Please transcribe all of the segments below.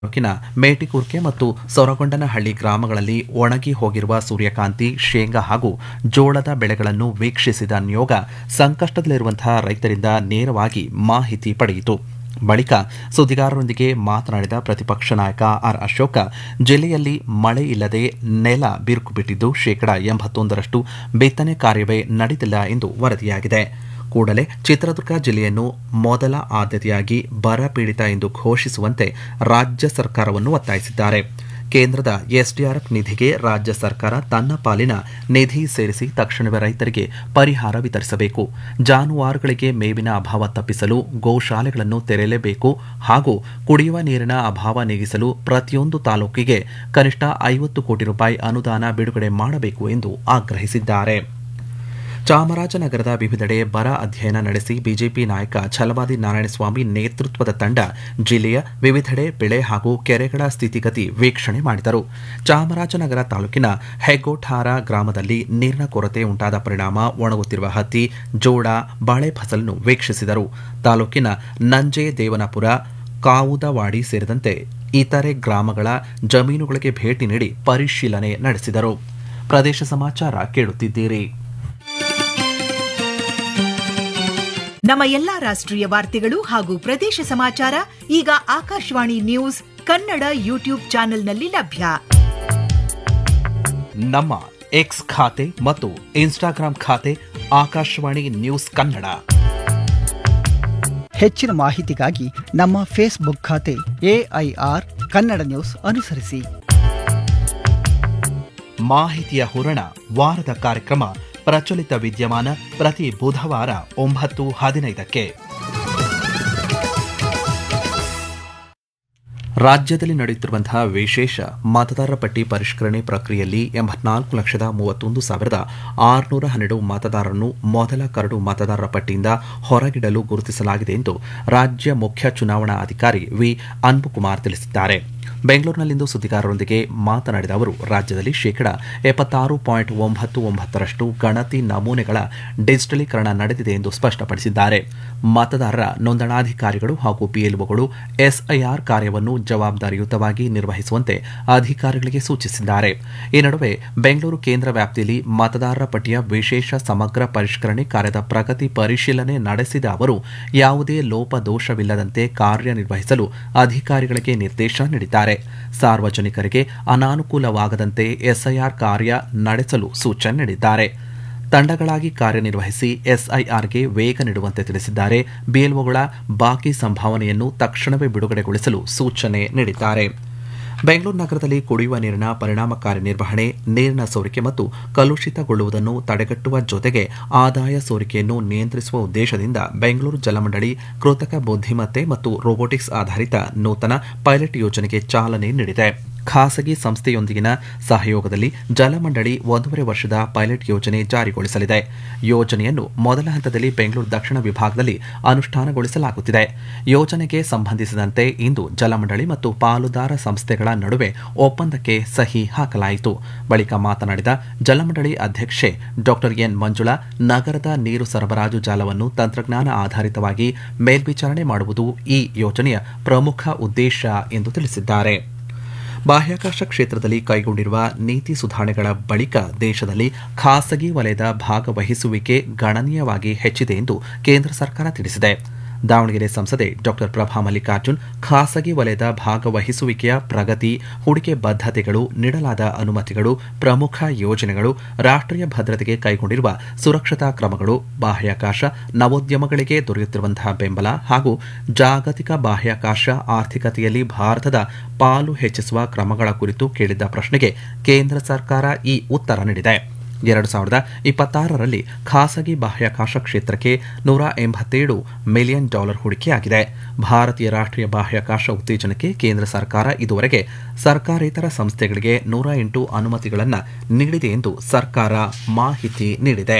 ತಾಲೂಕಿನ ಮೇಟಿಕುರ್ಕೆ ಮತ್ತು ಸೊರಗೊಂಡನಹಳ್ಳಿ ಗ್ರಾಮಗಳಲ್ಲಿ ಒಣಗಿ ಹೋಗಿರುವ ಸೂರ್ಯಕಾಂತಿ ಶೇಂಗಾ ಹಾಗೂ ಜೋಳದ ಬೆಳೆಗಳನ್ನು ವೀಕ್ಷಿಸಿದ ನಿಯೋಗ ಸಂಕಷ್ಟದಲ್ಲಿರುವಂತಹ ರೈತರಿಂದ ನೇರವಾಗಿ ಮಾಹಿತಿ ಪಡೆಯಿತು ಬಳಿಕ ಸುದ್ದಿಗಾರರೊಂದಿಗೆ ಮಾತನಾಡಿದ ಪ್ರತಿಪಕ್ಷ ನಾಯಕ ಆರ್ ಅಶೋಕ ಜಿಲ್ಲೆಯಲ್ಲಿ ಮಳೆ ಇಲ್ಲದೆ ನೆಲ ಬಿರುಕು ಬಿಟ್ಟಿದ್ದು ಶೇಕಡಾ ಎಂಬತ್ತೊಂದರಷ್ಟು ಬಿತ್ತನೆ ಕಾರ್ಯವೇ ನಡೆದಿಲ್ಲ ಎಂದು ವರದಿಯಾಗಿದೆ ಕೂಡಲೇ ಚಿತ್ರದುರ್ಗ ಜಿಲ್ಲೆಯನ್ನು ಮೊದಲ ಆದ್ಯತೆಯಾಗಿ ಬರ ಪೀಡಿತ ಎಂದು ಘೋಷಿಸುವಂತೆ ರಾಜ್ಯ ಸರ್ಕಾರವನ್ನು ಒತ್ತಾಯಿಸಿದ್ದಾರೆ ಕೇಂದ್ರದ ಎಸ್ಡಿಆರ್ಎಫ್ ನಿಧಿಗೆ ರಾಜ್ಯ ಸರ್ಕಾರ ತನ್ನ ಪಾಲಿನ ನಿಧಿ ಸೇರಿಸಿ ತಕ್ಷಣವೇ ರೈತರಿಗೆ ಪರಿಹಾರ ವಿತರಿಸಬೇಕು ಜಾನುವಾರುಗಳಿಗೆ ಮೇವಿನ ಅಭಾವ ತಪ್ಪಿಸಲು ಗೋಶಾಲೆಗಳನ್ನು ತೆರೆಯಲೇಬೇಕು ಹಾಗೂ ಕುಡಿಯುವ ನೀರಿನ ಅಭಾವ ನೀಗಿಸಲು ಪ್ರತಿಯೊಂದು ತಾಲೂಕಿಗೆ ಕನಿಷ್ಠ ಐವತ್ತು ಕೋಟಿ ರೂಪಾಯಿ ಅನುದಾನ ಬಿಡುಗಡೆ ಮಾಡಬೇಕು ಎಂದು ಆಗ್ರಹಿಸಿದ್ದಾರೆ ಚಾಮರಾಜನಗರದ ವಿವಿಧೆಡೆ ಬರ ಅಧ್ಯಯನ ನಡೆಸಿ ಬಿಜೆಪಿ ನಾಯಕ ಛಲವಾದಿ ನಾರಾಯಣಸ್ವಾಮಿ ನೇತೃತ್ವದ ತಂಡ ಜಿಲ್ಲೆಯ ವಿವಿಧೆಡೆ ಬೆಳೆ ಹಾಗೂ ಕೆರೆಗಳ ಸ್ಥಿತಿಗತಿ ವೀಕ್ಷಣೆ ಮಾಡಿದರು ಚಾಮರಾಜನಗರ ತಾಲೂಕಿನ ಹೆಗ್ಗೋಠಾರ ಗ್ರಾಮದಲ್ಲಿ ನೀರಿನ ಕೊರತೆ ಉಂಟಾದ ಪರಿಣಾಮ ಒಣಗುತ್ತಿರುವ ಹತ್ತಿ ಜೋಳ ಬಾಳೆ ಫಸಲನ್ನು ವೀಕ್ಷಿಸಿದರು ತಾಲೂಕಿನ ನಂಜೆ ದೇವನಪುರ ಕಾವುದವಾಡಿ ಸೇರಿದಂತೆ ಇತರೆ ಗ್ರಾಮಗಳ ಜಮೀನುಗಳಿಗೆ ಭೇಟಿ ನೀಡಿ ಪರಿಶೀಲನೆ ನಡೆಸಿದರು ಪ್ರದೇಶ ಸಮಾಚಾರ ಕೇಳುತ್ತಿದ್ದೀರಿ ನಮ್ಮ ಎಲ್ಲಾ ರಾಷ್ಟ್ರೀಯ ವಾರ್ತೆಗಳು ಹಾಗೂ ಪ್ರದೇಶ ಸಮಾಚಾರ ಈಗ ಆಕಾಶವಾಣಿ ನ್ಯೂಸ್ ಕನ್ನಡ ಯೂಟ್ಯೂಬ್ ಚಾನೆಲ್ನಲ್ಲಿ ಲಭ್ಯ ನಮ್ಮ ಎಕ್ಸ್ ಖಾತೆ ಮತ್ತು ಇನ್ಸ್ಟಾಗ್ರಾಂ ಖಾತೆ ಆಕಾಶವಾಣಿ ನ್ಯೂಸ್ ಕನ್ನಡ ಹೆಚ್ಚಿನ ಮಾಹಿತಿಗಾಗಿ ನಮ್ಮ ಫೇಸ್ಬುಕ್ ಖಾತೆ ಎಐಆರ್ ಕನ್ನಡ ನ್ಯೂಸ್ ಅನುಸರಿಸಿ ಮಾಹಿತಿಯ ಹೂರಣ ವಾರದ ಕಾರ್ಯಕ್ರಮ ಪ್ರಚಲಿತ ವಿದ್ಯಮಾನ ಪ್ರತಿ ಬುಧವಾರ ಒಂಬತ್ತು ಹದಿನೈದಕ್ಕೆ ರಾಜ್ಯದಲ್ಲಿ ನಡೆಯುತ್ತಿರುವಂತಹ ವಿಶೇಷ ಮತದಾರರ ಪಟ್ಟಿ ಪರಿಷ್ಕರಣೆ ಪ್ರಕ್ರಿಯೆಯಲ್ಲಿ ಎಂಬತ್ನಾಲ್ಕು ಲಕ್ಷದ ಮೂವತ್ತೊಂದು ಸಾವಿರದ ಆರುನೂರ ಹನ್ನೆರಡು ಮತದಾರರನ್ನು ಮೊದಲ ಕರಡು ಮತದಾರರ ಪಟ್ಟಿಯಿಂದ ಹೊರಗಿಡಲು ಗುರುತಿಸಲಾಗಿದೆ ಎಂದು ರಾಜ್ಯ ಮುಖ್ಯ ಚುನಾವಣಾ ಅಧಿಕಾರಿ ವಿ ಅನ್ಬುಕುಮಾರ್ ತಿಳಿಸಿದ್ದಾರೆ ಬೆಂಗಳೂರಿನಲ್ಲಿಂದು ಸುದ್ದಿಗಾರರೊಂದಿಗೆ ಮಾತನಾಡಿದ ಅವರು ರಾಜ್ಯದಲ್ಲಿ ಶೇಕಡಾ ಎಪ್ಪತ್ತಾರು ಪಾಯಿಂಟ್ ಒಂಬತ್ತು ಒಂಬತ್ತರಷ್ಟು ಗಣತಿ ನಮೂನೆಗಳ ಡಿಜಿಟಲೀಕರಣ ನಡೆದಿದೆ ಎಂದು ಸ್ಪಷ್ಟಪಡಿಸಿದ್ದಾರೆ ಮತದಾರರ ನೋಂದಣಾಧಿಕಾರಿಗಳು ಹಾಗೂ ಪಿಎಲ್ಒಗಳು ಎಸ್ಐಆರ್ ಕಾರ್ಯವನ್ನು ಜವಾಬ್ದಾರಿಯುತವಾಗಿ ನಿರ್ವಹಿಸುವಂತೆ ಅಧಿಕಾರಿಗಳಿಗೆ ಸೂಚಿಸಿದ್ದಾರೆ ಈ ನಡುವೆ ಬೆಂಗಳೂರು ಕೇಂದ್ರ ವ್ಯಾಪ್ತಿಯಲ್ಲಿ ಮತದಾರರ ಪಟ್ಟಿಯ ವಿಶೇಷ ಸಮಗ್ರ ಪರಿಷ್ಕರಣೆ ಕಾರ್ಯದ ಪ್ರಗತಿ ಪರಿಶೀಲನೆ ನಡೆಸಿದ ಅವರು ಯಾವುದೇ ಲೋಪದೋಷವಿಲ್ಲದಂತೆ ಕಾರ್ಯನಿರ್ವಹಿಸಲು ಅಧಿಕಾರಿಗಳಿಗೆ ನಿರ್ದೇಶನ ನೀಡಿದ್ದಾರೆ ಸಾರ್ವಜನಿಕರಿಗೆ ಅನಾನುಕೂಲವಾಗದಂತೆ ಎಸ್ಐಆರ್ ಕಾರ್ಯ ನಡೆಸಲು ಸೂಚನೆ ನೀಡಿದ್ದಾರೆ ತಂಡಗಳಾಗಿ ಕಾರ್ಯನಿರ್ವಹಿಸಿ ಎಸ್ಐಆರ್ಗೆ ವೇಗ ನೀಡುವಂತೆ ತಿಳಿಸಿದ್ದಾರೆ ಬಿಎಲ್ಒಗಳ ಬಾಕಿ ಸಂಭಾವನೆಯನ್ನು ತಕ್ಷಣವೇ ಬಿಡುಗಡೆಗೊಳಿಸಲು ಸೂಚನೆ ನೀಡಿದ್ದಾರೆ ಬೆಂಗಳೂರು ನಗರದಲ್ಲಿ ಕುಡಿಯುವ ನೀರಿನ ಪರಿಣಾಮಕಾರಿ ನಿರ್ವಹಣೆ ನೀರಿನ ಸೋರಿಕೆ ಮತ್ತು ಕಲುಷಿತಗೊಳ್ಳುವುದನ್ನು ತಡೆಗಟ್ಟುವ ಜೊತೆಗೆ ಆದಾಯ ಸೋರಿಕೆಯನ್ನು ನಿಯಂತ್ರಿಸುವ ಉದ್ದೇಶದಿಂದ ಬೆಂಗಳೂರು ಜಲಮಂಡಳಿ ಕೃತಕ ಬುದ್ಧಿಮತ್ತೆ ಮತ್ತು ರೋಬೋಟಿಕ್ಸ್ ಆಧಾರಿತ ನೂತನ ಪೈಲಟ್ ಯೋಜನೆಗೆ ಚಾಲನೆ ನೀಡಿದೆ ಖಾಸಗಿ ಸಂಸ್ಥೆಯೊಂದಿಗಿನ ಸಹಯೋಗದಲ್ಲಿ ಜಲಮಂಡಳಿ ಒಂದೂವರೆ ವರ್ಷದ ಪೈಲಟ್ ಯೋಜನೆ ಜಾರಿಗೊಳಿಸಲಿದೆ ಯೋಜನೆಯನ್ನು ಮೊದಲ ಹಂತದಲ್ಲಿ ಬೆಂಗಳೂರು ದಕ್ಷಿಣ ವಿಭಾಗದಲ್ಲಿ ಅನುಷ್ಠಾನಗೊಳಿಸಲಾಗುತ್ತಿದೆ ಯೋಜನೆಗೆ ಸಂಬಂಧಿಸಿದಂತೆ ಇಂದು ಜಲಮಂಡಳಿ ಮತ್ತು ಪಾಲುದಾರ ಸಂಸ್ಥೆಗಳ ನಡುವೆ ಒಪ್ಪಂದಕ್ಕೆ ಸಹಿ ಹಾಕಲಾಯಿತು ಬಳಿಕ ಮಾತನಾಡಿದ ಜಲಮಂಡಳಿ ಅಧ್ಯಕ್ಷೆ ಡಾ ಎನ್ ಮಂಜುಳಾ ನಗರದ ನೀರು ಸರಬರಾಜು ಜಾಲವನ್ನು ತಂತ್ರಜ್ಞಾನ ಆಧಾರಿತವಾಗಿ ಮೇಲ್ವಿಚಾರಣೆ ಮಾಡುವುದು ಈ ಯೋಜನೆಯ ಪ್ರಮುಖ ಉದ್ದೇಶ ಎಂದು ತಿಳಿಸಿದ್ದಾರೆ ಬಾಹ್ಯಾಕಾಶ ಕ್ಷೇತ್ರದಲ್ಲಿ ಕೈಗೊಂಡಿರುವ ನೀತಿ ಸುಧಾರಣೆಗಳ ಬಳಿಕ ದೇಶದಲ್ಲಿ ಖಾಸಗಿ ವಲಯದ ಭಾಗವಹಿಸುವಿಕೆ ಗಣನೀಯವಾಗಿ ಹೆಚ್ಚಿದೆ ಎಂದು ಕೇಂದ್ರ ಸರ್ಕಾರ ತಿಳಿಸಿದೆ ದಾವಣಗೆರೆ ಸಂಸದೆ ಡಾ ಪ್ರಭಾ ಮಲ್ಲಿಕಾರ್ಜುನ್ ಖಾಸಗಿ ವಲಯದ ಭಾಗವಹಿಸುವಿಕೆಯ ಪ್ರಗತಿ ಹೂಡಿಕೆ ಬದ್ಧತೆಗಳು ನೀಡಲಾದ ಅನುಮತಿಗಳು ಪ್ರಮುಖ ಯೋಜನೆಗಳು ರಾಷ್ಟ್ರೀಯ ಭದ್ರತೆಗೆ ಕೈಗೊಂಡಿರುವ ಸುರಕ್ಷತಾ ಕ್ರಮಗಳು ಬಾಹ್ಯಾಕಾಶ ನವೋದ್ಯಮಗಳಿಗೆ ದೊರೆಯುತ್ತಿರುವಂತಹ ಬೆಂಬಲ ಹಾಗೂ ಜಾಗತಿಕ ಬಾಹ್ಯಾಕಾಶ ಆರ್ಥಿಕತೆಯಲ್ಲಿ ಭಾರತದ ಪಾಲು ಹೆಚ್ಚಿಸುವ ಕ್ರಮಗಳ ಕುರಿತು ಕೇಳಿದ್ದ ಪ್ರಶ್ನೆಗೆ ಕೇಂದ್ರ ಸರ್ಕಾರ ಈ ಉತ್ತರ ನೀಡಿದೆ ಎರಡು ಸಾವಿರದ ಇಪ್ಪತ್ತಾರರಲ್ಲಿ ಖಾಸಗಿ ಬಾಹ್ಯಾಕಾಶ ಕ್ಷೇತ್ರಕ್ಕೆ ನೂರ ಎಂಬತ್ತೇಳು ಮಿಲಿಯನ್ ಡಾಲರ್ ಹೂಡಿಕೆಯಾಗಿದೆ ಭಾರತೀಯ ರಾಷ್ಟ್ರೀಯ ಬಾಹ್ಯಾಕಾಶ ಉತ್ತೇಜನಕ್ಕೆ ಕೇಂದ್ರ ಸರ್ಕಾರ ಇದುವರೆಗೆ ಸರ್ಕಾರೇತರ ಸಂಸ್ಥೆಗಳಿಗೆ ನೂರ ಎಂಟು ಅನುಮತಿಗಳನ್ನು ನೀಡಿದೆ ಎಂದು ಸರ್ಕಾರ ಮಾಹಿತಿ ನೀಡಿದೆ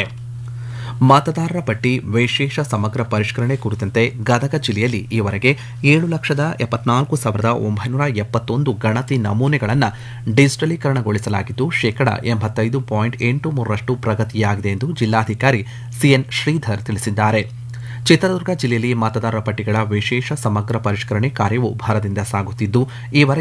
ಮತದಾರರ ಪಟ್ಟಿ ವಿಶೇಷ ಸಮಗ್ರ ಪರಿಷ್ಕರಣೆ ಕುರಿತಂತೆ ಗದಗ ಜಿಲ್ಲೆಯಲ್ಲಿ ಈವರೆಗೆ ಏಳು ಲಕ್ಷದ ಎಪ್ಪತ್ನಾಲ್ಕು ಸಾವಿರದ ಒಂಬೈನೂರ ಎಪ್ಪತ್ತೊಂದು ಗಣತಿ ನಮೂನೆಗಳನ್ನು ಡಿಜಿಟಲೀಕರಣಗೊಳಿಸಲಾಗಿದ್ದು ಶೇಕಡಾ ಎಂಬತ್ತೈದು ಪಾಯಿಂಟ್ ಎಂಟು ಮೂರರಷ್ಟು ಪ್ರಗತಿಯಾಗಿದೆ ಎಂದು ಜಿಲ್ಲಾಧಿಕಾರಿ ಸಿಎನ್ ಶ್ರೀಧರ್ ತಿಳಿಸಿದ್ದಾರೆ ಚಿತ್ರದುರ್ಗ ಜಿಲ್ಲೆಯಲ್ಲಿ ಮತದಾರರ ಪಟ್ಟಿಗಳ ವಿಶೇಷ ಸಮಗ್ರ ಪರಿಷ್ಕರಣೆ ಕಾರ್ಯವು ಭರದಿಂದ ಸಾಗುತ್ತಿದ್ದು ಈವರೆಗೆ